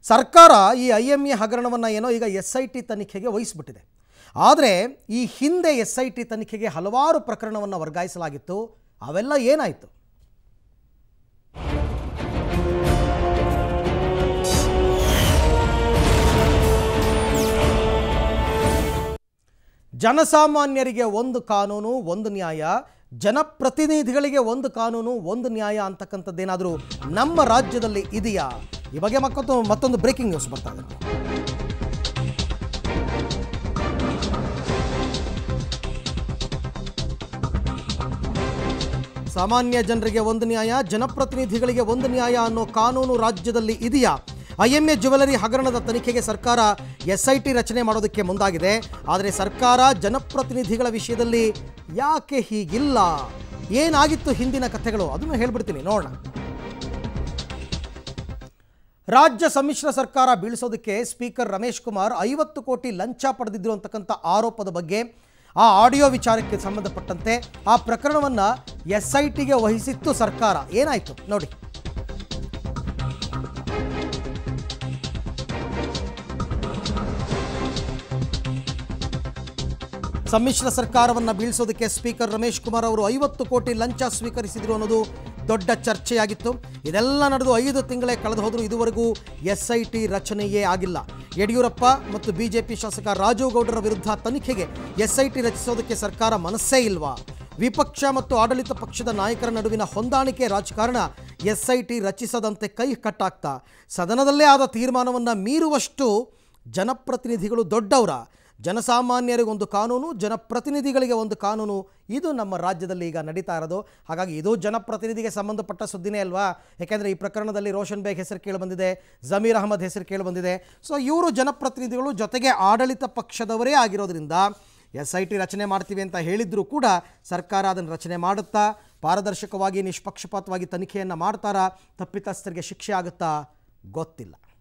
ಸರ್ಕಾರ ಈ I M A ಹಗರಣವನ್ನು ಏನೋ ಈಗ ಎಸ್ ಐ ಟಿ ತನಿಖೆಗೆ ವಹಿಸಿಬಿಟ್ಟಿದೆ ಆದರೆ ಈ ಹಿಂದೆ ಎಸ್ ಐ ಟಿ ತನಿಖೆಗೆ ಹಲವಾರು ಪ್ರಕರಣವನ್ನು ವರ್ಗಾಯಿಸಲಾಗಿತ್ತು ಅವೆಲ್ಲ ಏನಾಯಿತು ಜನಸಾಮಾನ್ಯರಿಗೆ ಒಂದು ಕಾನೂನು ಒಂದು ನ್ಯಾಯ ಜನಪ್ರತಿನಿಧಿಗಳಿಗೆ ಒಂದು ಕಾನೂನು ಒಂದು ನ್ಯಾಯ ಅಂತಕ್ಕಂಥದ್ದೇನಾದರೂ ನಮ್ಮ ರಾಜ್ಯದಲ್ಲಿ ಇದೆಯಾ ಈ ಬಗ್ಗೆ ಮತ್ತೊಂದು ಮತ್ತೊಂದು ಬ್ರೇಕಿಂಗ್ ನ್ಯೂಸ್ ಬರ್ತಾ ಇದೆ ಸಾಮಾನ್ಯ ಜನರಿಗೆ ಒಂದು ನ್ಯಾಯ ಜನಪ್ರತಿನಿಧಿಗಳಿಗೆ ಒಂದು ನ್ಯಾಯ ಅನ್ನೋ ಕಾನೂನು ರಾಜ್ಯದಲ್ಲಿ ಇದೆಯಾ ಐಎಂಎ ಜ್ಯುವೆಲರಿ ಹಗರಣದ ತನಿಖೆಗೆ ಸರ್ಕಾರ ಎಸ್ ಐ ಟಿ ರಚನೆ ಮಾಡೋದಕ್ಕೆ ಮುಂದಾಗಿದೆ ಆದರೆ ಸರ್ಕಾರ ಜನಪ್ರತಿನಿಧಿಗಳ ವಿಷಯದಲ್ಲಿ ಯಾಕೆ ಹೀಗಿಲ್ಲ ಏನಾಗಿತ್ತು ಹಿಂದಿನ ಕಥೆಗಳು ಅದನ್ನು ಹೇಳ್ಬಿಡ್ತೀನಿ ನೋಡೋಣ ರಾಜ್ಯ ಸಮ್ಮಿಶ್ರ ಸರ್ಕಾರ ಬೀಳಿಸೋದಕ್ಕೆ ಸ್ಪೀಕರ್ ರಮೇಶ್ ಕುಮಾರ್ ಐವತ್ತು ಕೋಟಿ ಲಂಚ ಪಡೆದಿದ್ರು ಅಂತಕ್ಕಂಥ ಆರೋಪದ ಬಗ್ಗೆ ಆ ಆಡಿಯೋ ವಿಚಾರಕ್ಕೆ ಸಂಬಂಧಪಟ್ಟಂತೆ ಆ ಪ್ರಕರಣವನ್ನು ಎಸ್ ಐ ಟಿಗೆ ವಹಿಸಿತ್ತು ಸರ್ಕಾರ ಏನಾಯಿತು ನೋಡಿ ಸಮ್ಮಿಶ್ರ ಸರ್ಕಾರವನ್ನು ಬೀಳಿಸೋದಕ್ಕೆ ಸ್ಪೀಕರ್ ರಮೇಶ್ ಕುಮಾರ್ ಅವರು ಐವತ್ತು ಕೋಟಿ ಲಂಚ ಸ್ವೀಕರಿಸಿದ್ರು ಅನ್ನೋದು ದೊಡ್ಡ ಚರ್ಚೆಯಾಗಿತ್ತು ಇದೆಲ್ಲ ನಡೆದು ಐದು ತಿಂಗಳೇ ಕಳೆದು ಹೋದರೂ ಇದುವರೆಗೂ ಎಸ್ ಐ ಟಿ ರಚನೆಯೇ ಆಗಿಲ್ಲ ಯಡಿಯೂರಪ್ಪ ಮತ್ತು ಬಿಜೆಪಿ ಶಾಸಕ ರಾಜು ಗೌಡರ ವಿರುದ್ಧ ತನಿಖೆಗೆ ಎಸ್ ಐ ಟಿ ರಚಿಸೋದಕ್ಕೆ ಸರ್ಕಾರ ಮನಸ್ಸೇ ಇಲ್ವಾ ವಿಪಕ್ಷ ಮತ್ತು ಆಡಳಿತ ಪಕ್ಷದ ನಾಯಕರ ನಡುವಿನ ಹೊಂದಾಣಿಕೆ ರಾಜಕಾರಣ ಎಸ್ ಐ ಟಿ ರಚಿಸದಂತೆ ಕೈ ಕಟ್ಟಾಗ್ತಾ ಸದನದಲ್ಲೇ ಆದ ತೀರ್ಮಾನವನ್ನು ಮೀರುವಷ್ಟು ಜನಪ್ರತಿನಿಧಿಗಳು ದೊಡ್ಡವರ ಜನಸಾಮಾನ್ಯರಿಗೊಂದು ಕಾನೂನು ಜನಪ್ರತಿನಿಧಿಗಳಿಗೆ ಒಂದು ಕಾನೂನು ಇದು ನಮ್ಮ ರಾಜ್ಯದಲ್ಲಿ ಈಗ ನಡೀತಾ ಇರೋದು ಹಾಗಾಗಿ ಇದು ಜನಪ್ರತಿನಿಧಿಗೆ ಸಂಬಂಧಪಟ್ಟ ಸುದ್ದಿನೇ ಅಲ್ವಾ ಯಾಕೆಂದರೆ ಈ ಪ್ರಕರಣದಲ್ಲಿ ರೋಷನ್ ಬೇಗ್ ಹೆಸರು ಕೇಳಿಬಂದಿದೆ ಜಮೀರ್ ಅಹಮದ್ ಹೆಸರು ಕೇಳಿಬಂದಿದೆ ಸೊ ಇವರು ಜನಪ್ರತಿನಿಧಿಗಳು ಜೊತೆಗೆ ಆಡಳಿತ ಪಕ್ಷದವರೇ ಆಗಿರೋದ್ರಿಂದ ಎಸ್ ಐ ಟಿ ರಚನೆ ಮಾಡ್ತೀವಿ ಅಂತ ಹೇಳಿದರೂ ಕೂಡ ಸರ್ಕಾರ ಅದನ್ನು ರಚನೆ ಮಾಡುತ್ತಾ ಪಾರದರ್ಶಕವಾಗಿ ನಿಷ್ಪಕ್ಷಪಾತವಾಗಿ ತನಿಖೆಯನ್ನು ಮಾಡ್ತಾರಾ ತಪ್ಪಿತಸ್ಥರಿಗೆ ಶಿಕ್ಷೆ ಆಗುತ್ತಾ ಗೊತ್ತಿಲ್ಲ